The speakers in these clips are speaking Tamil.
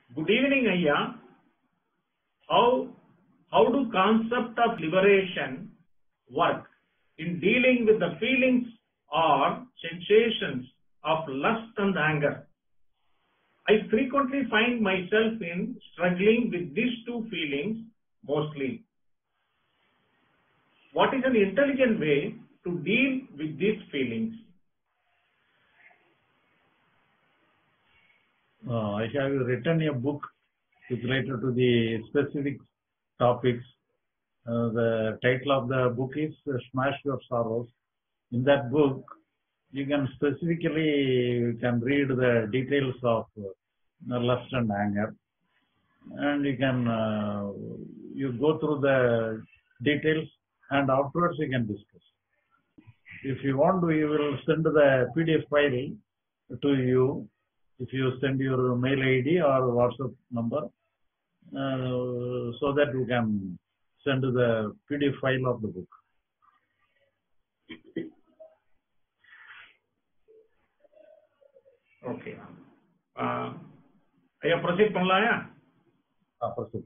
Good evening, Ayya. How, how do concept of liberation work in dealing with the feelings or sensations of lust and anger? I frequently find myself in struggling with these two feelings mostly. What is an intelligent way to deal with these feelings? Uh, I have written a book with related to the specific topics. Uh, the title of the book is uh, Smash Your Sorrows. In that book, you can specifically you can read the details of uh, lust and anger, and you can uh, you go through the details, and afterwards you can discuss. If you want, we will send the PDF file to you if you send your mail ID or WhatsApp number, uh, so that you can send the PDF file of the book. Okay. Uh, ஐயா ப்ரொசீட் பண்ணலாயா Uh, proceed.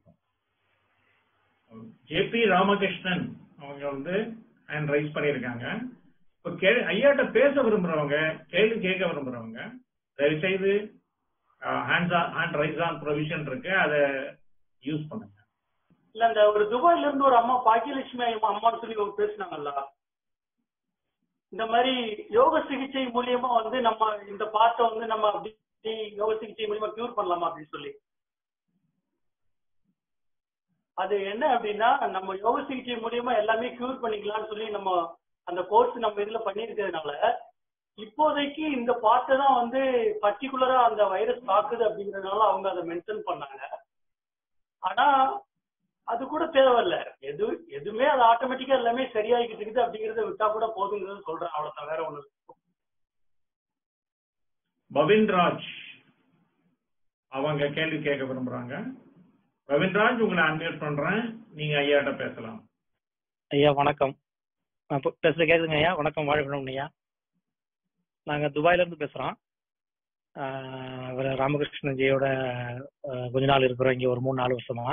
ஜேபி ராமகிருஷ்ணன் அவங்க வந்து ஹேண்ட் ரைஸ் பண்ணியிருக்காங்க இப்போ கே ஐயாட்ட பேச விரும்புறவங்க கேள்வி கேட்க விரும்புறவங்க தயவு செய்து ஹேண்ட் ஹேண்ட் ரைஸ் ஆன் ப்ரொவிஷன் இருக்கு அதை யூஸ் பண்ணுங்க இல்ல இந்த ஒரு துபாயில இருந்து ஒரு அம்மா பாக்கியலட்சுமி அம்மா அம்மான்னு சொல்லி ஒரு பேசினாங்கல்ல இந்த மாதிரி யோக சிகிச்சை மூலியமா வந்து நம்ம இந்த பாட்டை வந்து நம்ம அப்படி யோக சிகிச்சை மூலியமா கியூர் பண்ணலாமா அப்படின்னு சொல்லி அது என்ன அப்படின்னா நம்ம யோக சிகிச்சை மூலியமா எல்லாமே கியூர் பண்ணிக்கலாம்னு சொல்லி நம்ம அந்த கோர்ஸ் நம்ம இதுல பண்ணிருக்கிறதுனால இப்போதைக்கு இந்த பாட்டை தான் வந்து பர்டிகுலரா அந்த வைரஸ் தாக்குது அப்படிங்கறதுனால அவங்க அதை மென்ஷன் பண்ணாங்க ஆனா அது கூட தேவையில்ல எது எதுவுமே அது ஆட்டோமேட்டிக்கா எல்லாமே சரியாகிட்டு இருக்குது அப்படிங்கறத விட்டா கூட போதுங்கிறது சொல்றேன் அவ்வளவுதான் வேற ஒண்ணு இல்ல. பவின்ராஜ் அவங்க கேள்வி கேட்க விரும்புறாங்க பவின்ராஜ் உங்களை அன்மியூட் பண்றேன் நீங்க ஐயாட்ட பேசலாம் ஐயா வணக்கம் நான் இப்போ பேசுறது கேக்குதுங்க ஐயா வணக்கம் வாழ்க்கணும் ஐயா நாங்க துபாயில இருந்து பேசுறோம் ஆஹ் இவர் ராமகிருஷ்ணன் ஜியோட ஆஹ் கொஞ்ச நாள் இருக்கிறோம் இங்க ஒரு மூணு நாலு வருஷமா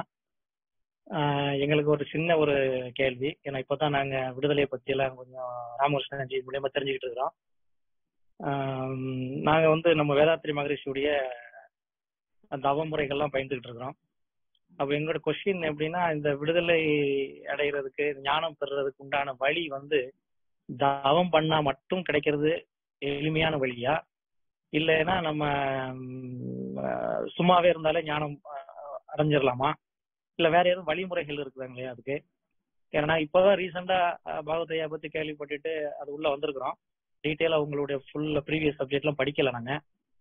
ஆஹ் எங்களுக்கு ஒரு சின்ன ஒரு கேள்வி ஏன்னா இப்பதான் நாங்க விடுதலையை பத்தி எல்லாம் கொஞ்சம் ராமகிருஷ்ணன் ஜி மூலியமா தெரிஞ்சுக்கிட்டு இருக்கிறோம் ஆஹ் நாங்க வந்து நம்ம வேதாத்திரி மகரிஷியுடைய தவ முறைகள்லாம் பயந்துகிட்டு இருக்கிறோம் அப்ப எங்களோட கொஸ்டின் எப்படின்னா இந்த விடுதலை அடைகிறதுக்கு ஞானம் பெறுறதுக்கு உண்டான வழி வந்து தவம் பண்ணா மட்டும் கிடைக்கிறது எளிமையான வழியா இல்லைன்னா நம்ம ம், அஹ், சும்மாவே இருந்தாலே ஞானம் அஹ், அடைஞ்சிடலாமா இல்ல வேற எதுவும் வழிமுறைகள் இருக்குதாங்களே அதுக்கு ஏன்னா இப்பதான் ரீசெண்டா பாகவதையா பத்தி கேள்விப்பட்டுட்டு அது உள்ள வந்திருக்கிறோம் டீட்டெயிலா உங்களுடைய ஃபுல் ப்ரீவியஸ் சப்ஜெக்ட் எல்லாம் படிக்கல நாங்க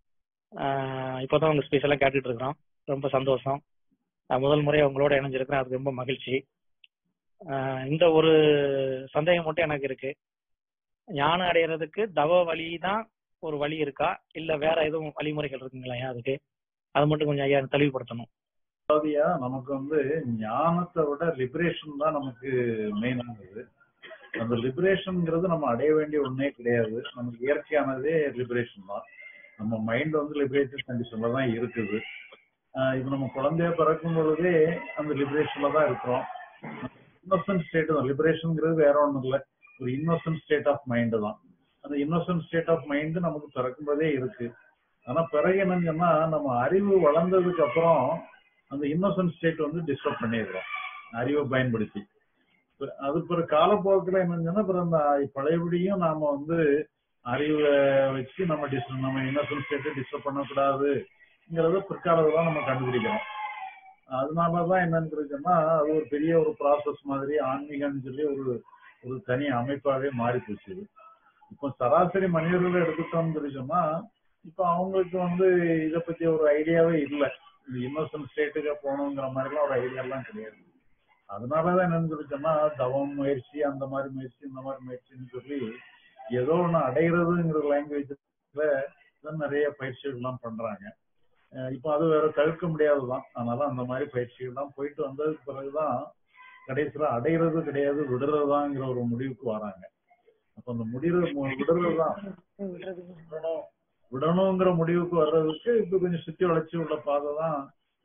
ஆஹ் இப்பதான் உங்க ஸ்பீச் எல்லாம் கேட்டுட்டு இருக்கிறோம் ரொம்ப சந்தோஷம் நான் முதல் முறை உங்களோட இணைஞ்சிருக்கிறேன் அது ரொம்ப மகிழ்ச்சி ஆஹ் இந்த ஒரு சந்தேகம் மட்டும் எனக்கு இருக்கு ஞானம் அடையிறதுக்கு தவ வழி தான் ஒரு வழி இருக்கா இல்ல வேற எதுவும் வழிமுறைகள் இருக்குங்களா ஐயா அதுக்கு அதை மட்டும் கொஞ்சம் ஐயா தெளிவுபடுத்தணும் அதாவதுயா நமக்கு வந்து ஞானத்தை விட லிபரேஷன் தான் நமக்கு மெயினானது அந்த லிபரேஷன்ங்கிறது நம்ம அடைய வேண்டிய ஒண்ணே கிடையாது நமக்கு இயற்கையானதே லிபரேஷன் தான் நம்ம மைண்ட் வந்து லிபரேட்டட் கண்டிஷன்ல தான் இருக்குது ஆஹ் இப்ப நம்ம குழந்தைய பிறக்கும் பொழுதே அந்த லிபரேஷன்ல தான் இருக்கிறோம் இன்னோசன்ட் ஸ்டேட் தான் லிபரேஷன்ங்கிறது வேற ஒண்ணும் இல்லை ஒரு இன்னோசன்ட் ஸ்டேட் ஆஃப் மைண்ட் தான் அந்த இன்னோசன்ட் ஸ்டேட் ஆஃப் மைண்ட் நமக்கு பிறக்கும் போதே இருக்கு ஆனா பிறகு என்னன்னு சொன்னா நம்ம அறிவு வளர்ந்ததுக்கு அப்புறம் அந்த இன்னோசன்ட் ஸ்டேட் வந்து டிஸ்டர்ப் பண்ணிடுறோம் அறிவை பயன்படுத்தி இப்ப அது பிற காலப்போக்கில் என்னன்னு சொன்னா அப்புறம் அந்த பழையபடியும் நாம வந்து அறிவை வச்சு நம்ம டிஸ் நம்ம இன்னோசன்ட் ஸ்டேட்டை டிஸ்டர்ப் பண்ணக்கூடாதுங்கிறத பிற்காலத்துல நம்ம கண்டுபிடிக்கிறோம் அதனாலதான் என்னன்னு சொன்னா அது ஒரு பெரிய ஒரு ப்ராசஸ் மாதிரி ஆன்மீகம்னு சொல்லி ஒரு ஒரு தனி அமைப்பாவே மாறி போச்சு இது. இப்போ சராசரி மனிதர்களை எடுத்துட்டோம்னு சொல்லி சொன்னா இப்போ அவங்களுக்கு வந்து இதை பத்தி ஒரு ஐடியாவே இல்லை இந்த இன்னோசன்ட் ஸ்டேட்டுக்கு போகணுங்கிற மாதிரிலாம் ஒரு ஐடியாலாம் கிடையாது அதனாலதான் என்னன்னு சொல்லி சொன்னா தவம் முயற்சி அந்த மாதிரி முயற்சி இந்த மாதிரி முயற்சின்னு சொல்லி ஏதோ ஒண்ணு அடைகிறதுங்கிற லாங்குவேஜ்ல நிறைய பயிற்சிகள் எல்லாம் பண்றாங்க அஹ் இப்போ அது வேற தவிர்க்க முடியாதுதான் அதனால அந்த மாதிரி பயிற்சிகள் எல்லாம் போயிட்டு வந்ததுக்கு பிறகுதான் கடைசியில அடையிறது கிடையாது விடுறதுதாங்கிற ஒரு முடிவுக்கு வராங்க அப்ப அந்த முடிவு விடுறதுதான் விடணும் விடணுங்கிற முடிவுக்கு வர்றதுக்கு இப்ப கொஞ்சம் சுத்தி வளைச்சு உள்ள பாதை தான்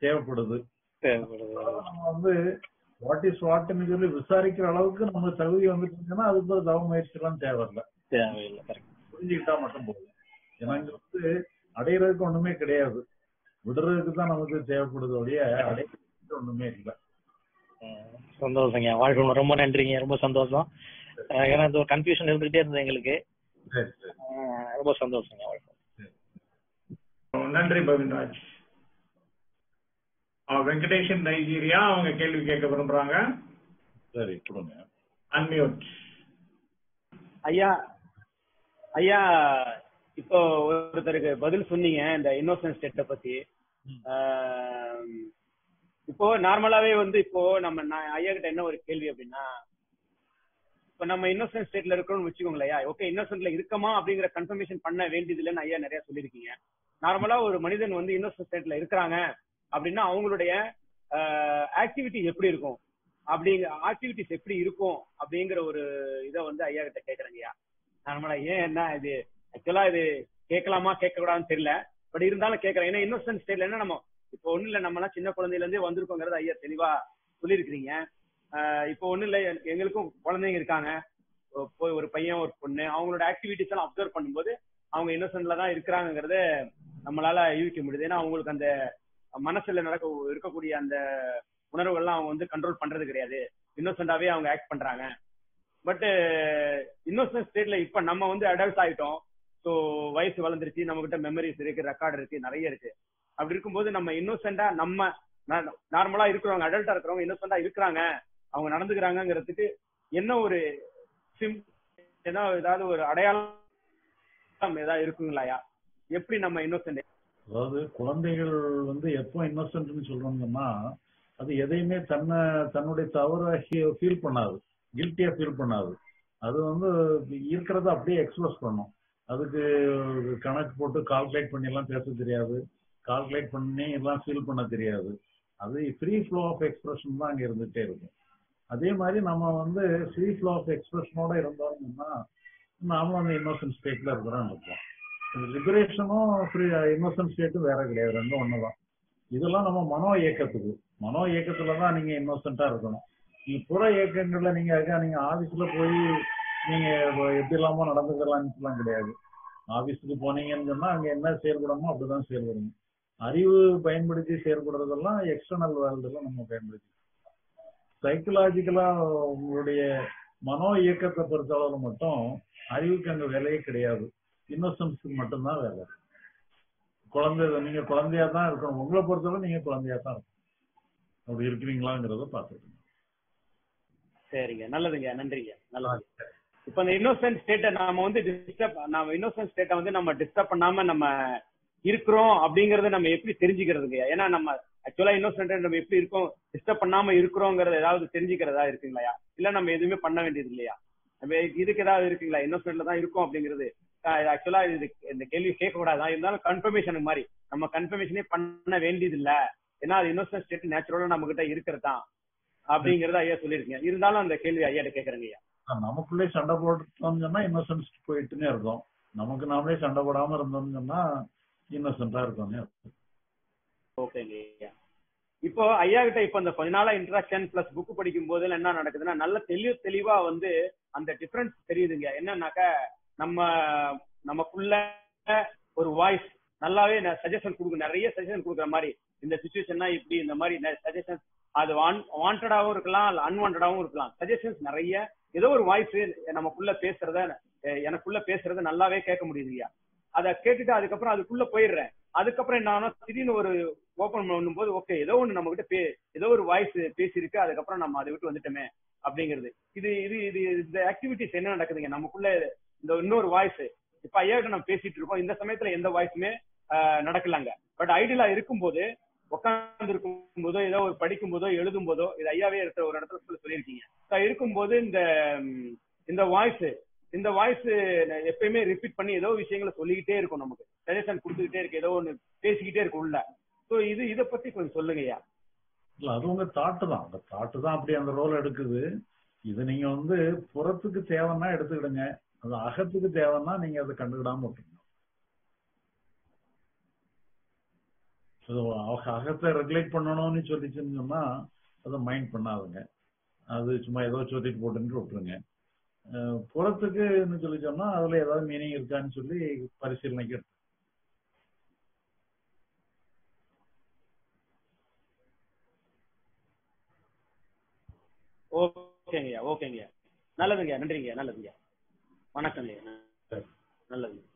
தேவைப்படுது தேவைப்படுது அதனால நம்ம வந்து வாட் இஸ் வாட்னு சொல்லி விசாரிக்கிற அளவுக்கு நம்ம தகுதி வந்துட்டுங்கன்னா அதுக்கு ஒரு தவ முயற்சி எல்லாம் தேவையில்லை தேவையில்லை கரெக்ட் புரிஞ்சுக்கிட்டா மட்டும் போதும் ஏன்னா இங்க வந்து அடையிறதுக்கு ஒண்ணுமே கிடையாது விடுறதுக்கு தான் நமக்கு தேவைப்படுது ஒழிய அடையிறதுக்கு ஒண்ணுமே இல்லை சந்தோஷங்க வாழ்க்கை ரொம்ப நன்றிங்க ரொம்ப சந்தோஷம் அஹ் ஏன்னா இந்த ஒரு கன்ஃபியூஷன் இருந்துகிட்டே இருந்தது எங்களுக்கு சரி சரி அஹ் ரொம்ப சந்தோஷங்க வாழ்க்கை நன்றி பவின்ராஜ் அஹ் வெங்கடேஷன் நைஜீரியா அவங்க கேள்வி கேட்க விரும்புறாங்க சரி கொடுங்க அன்மியூட் ஐயா ஐயா இப்போ ஒருத்தருக்கு பதில் சொன்னீங்க இந்த இன்னோசன்ஸ் ஸ்டேட்டை பத்தி ஆம், இப்போ நார்மலாவே வந்து இப்போ நம்ம நான் ஐயா கிட்ட என்ன ஒரு கேள்வி அப்படின்னா இப்போ நம்ம இன்னோசன்ட் ஸ்டேட்ல இருக்கோம்னு வச்சுக்கோங்களேன் ஐயா ஓகே இன்னோசன்ட்ல இருக்கமா அப்படிங்கிற கன்ஃபர்மேஷன் பண்ண வேண்டியது இல்லைன்னு ஐயா நிறைய சொல்லியிருக்கீங்க நார்மலா ஒரு மனிதன் வந்து இன்னோசன்ட் ஸ்டேட்ல இருக்கிறாங்க அப்படின்னா அவங்களுடைய ஆக்டிவிட்டி எப்படி இருக்கும் அப்படிங்கிற ஆக்டிவிட்டிஸ் எப்படி இருக்கும் அப்படிங்கிற ஒரு இதை வந்து ஐயா கிட்ட கேக்குறேங்க ஐயா நார்மலா ஏன் என்ன இது ஆக்சுவலா இது கேட்கலாமா கேட்க கூடாதுன்னு தெரியல பட் இருந்தாலும் கேட்கறேன் ஏன்னா இன்னோசன்ட் ஸ்டேட்ல என்ன நம்ம இப்போ ஒண்ணு இல்ல நம்ம எல்லாம் சின்ன குழந்தையில இருந்தே வந்திருக்கோங்கிறது ஐயா தெளிவா சொல்லியிருக்கிறீங்க ஆஹ் இப்போ ஒண்ணு இல்ல எ- எங்களுக்கும் குழந்தைங்க இருக்காங்க ஒ- போய் ஒரு பையன் ஒரு பொண்ணு அவங்களோட ஆக்டிவிட்டிஸ் எல்லாம் அப்சர்வ் பண்ணும்போது அவங்க இன்னோசன்ட்ல தான் இருக்கிறாங்கிறத நம்மளால யூகிக்க முடியுது ஏன்னா அவங்களுக்கு அந்த மனசுல நடக்க இருக்கக்கூடிய அந்த உணர்வுகள்லாம் அவங்க வந்து கண்ட்ரோல் பண்றது கிடையாது இன்னோசென்டாவே அவங்க ஆக்ட் பண்றாங்க பட் இன்னோசன்ட் ஸ்டேட்ல இப்ப நம்ம வந்து அடல்ட் ஆயிட்டோம் ஸோ வயசு வளர்ந்துருச்சு நம்ம கிட்ட மெமரிஸ் இருக்கு ரெக்கார்டு இருக்கு நிறைய இருக்கு அப்படி இருக்கும்போது நம்ம இன்னோசென்டா நம்ம நார்மலா இருக்கிறவங்க அடல்ட்டா இருக்கிறவங்க இன்னோசென்டா இருக்கிறாங்க அவங்க நடந்துக்கிறாங்கிறதுக்கு என்ன ஒரு சிம் ஏதாவது ஏதாவது ஒரு அடையாளம் ஏதாவது இருக்குங்களாயா எப்படி நம்ம இன்னோசென்ட் அதாவது குழந்தைகள் வந்து எப்போ இன்னோசன்ட்னு சொல்றோம்னா அது எதையுமே தன்னை தன்னுடைய தவற ஃபீல் பண்ணாது கில்ட்டியா ஃபீல் பண்ணாது அது வந்து இருக்கிறத அப்படியே எக்ஸ்பிரஸ் பண்ணும் அதுக்கு கணக்கு போட்டு கால்குலேட் பண்ணி எல்லாம் பேச தெரியாது கால்குலேட் பண்ணி எல்லாம் ஃபீல் பண்ண தெரியாது அது ஃப்ரீ ஃப்ளோ ஆஃப் எக்ஸ்பிரஷன் தான் அங்க இருந்துட்டே இருக்கும் அதே மாதிரி நம்ம வந்து ஃப்ரீ ஃப்ளோ ஆஃப் எக்ஸ்பிரஷனோட இருந்தோம்னா நாமளும் அந்த இன்னோசன்ட் ஸ்டேட்ல இருக்கிறோம் இருப்போம் லிபரேஷனும் ஃப்ரீ இன்னோசன்ட் ஸ்டேட்டும் வேற கிடையாது ரெண்டும் ஒண்ணுதான் இதெல்லாம் நம்ம மனோ இயக்கத்துக்கு மனோ இயக்கத்துல தான் நீங்க இன்னோசென்ட்டா இருக்கணும் நீங்க புற இயக்கங்கள்ல நீங்க இருக்கா நீங்க ஆபீஸ்ல போய் நீங்க எப்படி இல்லாம நடந்துக்கலாம்லாம் கிடையாது ஆபீஸுக்கு போனீங்கன்னு சொன்னா அங்க என்ன செயல்படணுமோ அப்படிதான் செயல்படணும் அறிவு பயன்படுத்தி செயல்படுறதெல்லாம் எக்ஸ்டர்னல் வேர்ல்டுல நம்ம பயன்படுத்தி சைக்கலாஜிக்கலா உங்களுடைய மனோ இயக்கத்தை பொறுத்தளவு மட்டும் அறிவுக்கு அங்க வேலையே கிடையாது இன்னோசன்ஸ்க்கு மட்டும்தான் வேலை குழந்தை நீங்க குழந்தையா தான் இருக்கணும் உங்களை பொறுத்தவரை நீங்க குழந்தையா தான் இருக்கணும் அப்படி இருக்கிறீங்களாங்கிறத பாத்துக்கணும் சரிங்க நல்லதுங்க நன்றிங்க நல்லது இப்ப இந்த இன்னோசன்ட் ஸ்டேட்டை நாம வந்து டிஸ்டர்ப் நாம இன்னோசன்ட் ஸ்டேட்டை வந்து நம்ம டிஸ்டர்ப் பண்ணாம நம்ம இருக்கிறோம் அப்படிங்கறத நம்ம எப்படி தெரிஞ்சுக்கிறதுங்க ஏன்னா நம்ம ஆக்சுவலா இன்னோசன்ட் நம்ம எப்படி இருக்கோம் டிஸ்டர்ப் பண்ணாம இருக்கிறோங்கிறத ஏதாவது தெரிஞ்சுக்கிறதா இருக்குங்களா இல்ல நம்ம எதுவுமே பண்ண வேண்டியது இல்லையா நம்ம இதுக்கு ஏதாவது இருக்குங்களா இன்னோசன்ட்ல தான் இருக்கோம் அப்படிங்கிறது ஆக்சுவலா இது இந்த கேள்வி கேட்க கூடாது இருந்தாலும் கன்ஃபர்மேஷன் மாதிரி நம்ம கன்ஃபர்மேஷனே பண்ண வேண்டியது இல்ல ஏன்னா அது இன்னோசன்ட் ஸ்டேட் நேச்சுரலா நம்ம கிட்ட இருக்கிறது தான் அப்படிங்கறத ஐயா சொல்லிருக்கீங்க இருந்தாலும் அந்த கேள்வி ஐயாட்ட கேக்குறேங்க ஐயா நமக்குள்ளே சண்டை போட்டோம்னு சொன்னா இன்னோசன்ஸ் போயிட்டுனே இருக்கும் நமக்கு நாமளே சண்டை போடாம இருந்தோம்னு சொன்னா இன்னோசென்டா இருக்கோம்னே அர்த்தம். ஓகேங்க ஐயா இப்போ ஐயா கிட்ட இப்ப இந்த கொஞ்ச நாளா இன்ட்ராக்ஷன் பிளஸ் புக் படிக்கும் போது என்ன நடக்குதுன்னா நல்ல தெளிவு தெளிவா வந்து அந்த டிஃபரன்ஸ் தெரியுதுங்க என்னன்னாக்கா நம்ம நமக்குள்ள ஒரு வாய்ஸ் நல்லாவே சஜஷன் கொடுக்கும் நிறைய சஜஷன் கொடுக்குற மாதிரி இந்த சுச்சுவேஷன்னா இப்படி இந்த மாதிரி சஜஷன் அது வாண்டடாவும் இருக்கலாம் இல்ல அன்வான்டாவும் இருக்கலாம் சஜஷன்ஸ் நிறைய ஏதோ ஒரு வாய்ஸ் நமக்குள்ள பேசுறத அஹ் எனக்குள்ள பேசுறத நல்லாவே கேட்க முடியுதுயா அதை கேட்டுட்டு அதுக்கப்புறம் அதுக்குள்ள போயிடுறேன் அதுக்கப்புறம் என்ன ஆனா திடீர்னு ஒரு ஓபன் பண்ணும்போது ஓகே ஏதோ ஒண்ணு நம்ம கிட்ட பே ஏதோ ஒரு வாய்ஸ் பேசியிருக்கு அதுக்கப்புறம் நம்ம அதை விட்டு வந்துட்டோமே அப்படிங்கிறது இது இது இது இந்த ஆக்டிவிட்டிஸ் என்ன நடக்குதுங்க நமக்குள்ள இந்த இன்னொரு வாய்ஸ் இப்ப ஐயா கிட்ட நம்ம பேசிட்டு இருக்கோம் இந்த சமயத்துல எந்த வாய்ஸுமே நடக்கலாங்க பட் ஐடியலா இருக்கும்போது உட்கார்ந்து இருக்கும் போதோ ஏதோ ஒரு படிக்கும் போதோ எழுதும் போதோ இது ஐயாவே இருக்கிற ஒரு இடத்துல சொல்ல சொல்லியிருக்கீங்க So, இருக்கும்போது இந்த ம், இந்த வாய்ஸ் இந்த வாய்ஸ் எப்பயுமே ரிப்பீட் பண்ணி ஏதோ விஷயங்களை சொல்லிக்கிட்டே இருக்கும் நமக்கு சஜஷன் கொடுத்துக்கிட்டே இருக்கு ஏதோ ஒண்ணு பேசிக்கிட்டே இருக்கு உள்ள சோ இது இத பத்தி கொஞ்சம் சொல்லுங்க ஐயா இல்ல அது உங்க தாட்டு தான் அந்த தாட்டு தான் அப்படி அந்த ரோல் எடுக்குது இது நீங்க வந்து புறத்துக்கு தேவைன்னா எடுத்துக்கிடுங்க அது அகத்துக்கு தேவைன்னா நீங்க அதை கண்டுக்கிடாம விட்டுருங்க அது அக- அகத்தை ரெகுலேட் பண்ணணும்னு சொல்லிச்சுன்னு சொன்னா அதை மைண்ட் பண்ணாதுங்க அது சும்மா ஏதோ சொல்லிட்டு போட்டுன்னு விட்டுருங்க அஹ் புறத்துக்குன்னு சொல்லி சொன்னா அதுல ஏதாவது மீனிங் இருக்கான்னு சொல்லி பரிசீலனைக்கு எடுத்து ஓகேங்கய்யா ஓகேங்கய்யா நல்லதுங்கய்யா நன்றிங்கய்யா நல்லதுங்கய்யா வணக்கங்கய்யா நல்லதுங்க